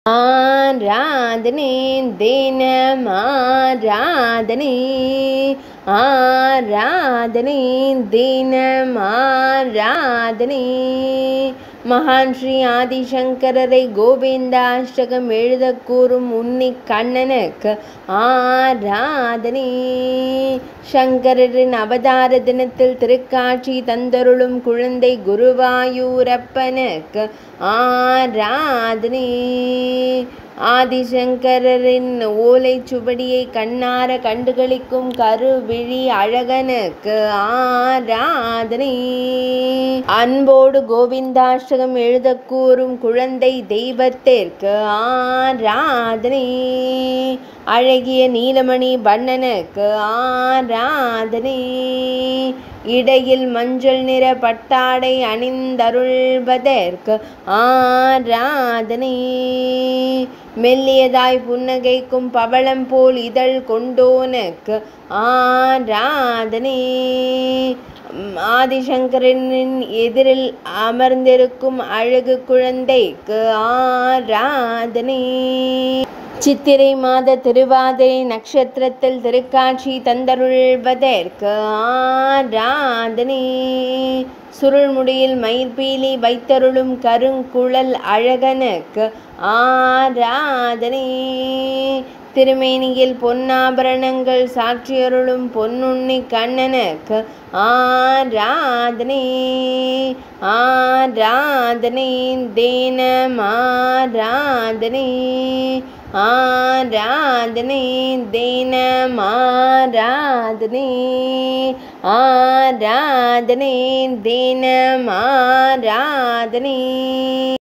ஆராதனை தினம் ஆராதனை ஆராதனை தினம் ஆராதனை மகான் ஸ்ரீ ஆதிசங்கரரை கோவிந்தாஷ்டகம் எழுதக் கூறும் உன்னி கண்ணனுக்கு ஆராதனை சங்கரரின் அவதார தினத்தில் திருக்காட்சி தந்தருளும் குழந்தை குருவாயூரப்பனுக்கு ஆராதனை ஆதிசங்கரரின் ஓலைச் சுவடியை கண்ணார கண்டுகளிக்கும் கருவிழி அழகனுக்கு ஆராதனை அன்போடு கோவிந்தாஷ்டகம் எழுதக் கூறும் குழந்தை தெய்வத்திற்கு ஆராதனை அழகிய நீலமணி வண்ணனுக்கு ஆராதனை இடையில் மஞ்சள் நிற பட்டாடை அணிந்தருள்வதற்கு ஆராதனை மெல்லியதாய் புன்னகைக்கும் பவளம் போல் இதழ் கொண்டோனுக்கு ஆராதனை ஆதிசங்கரனின் எதிரில் அமர்ந்திருக்கும் அழகு குழந்தைக்கு ஆராதனை சித்திரை மாத திருவாதிரை நட்சத்திரத்தில் திருக்காட்சி தந்தருள்வதற்கு ஆராதனை சுருள்முடியில் மயிர்பீலி வைத்தருளும் கருங்குழல் அழகனுக்கு ஆராதனை திருமேனியில் பொன்னாபரணங்கள் சாட்சியருளும் பொன்னுண்ணி கண்ணனுக்கு ஆராதனை ஆராதனை தேனம் ஆராதனை ஆராதனை தேனம் ஆராதனை ஆராதனை தேனம் ஆராதனை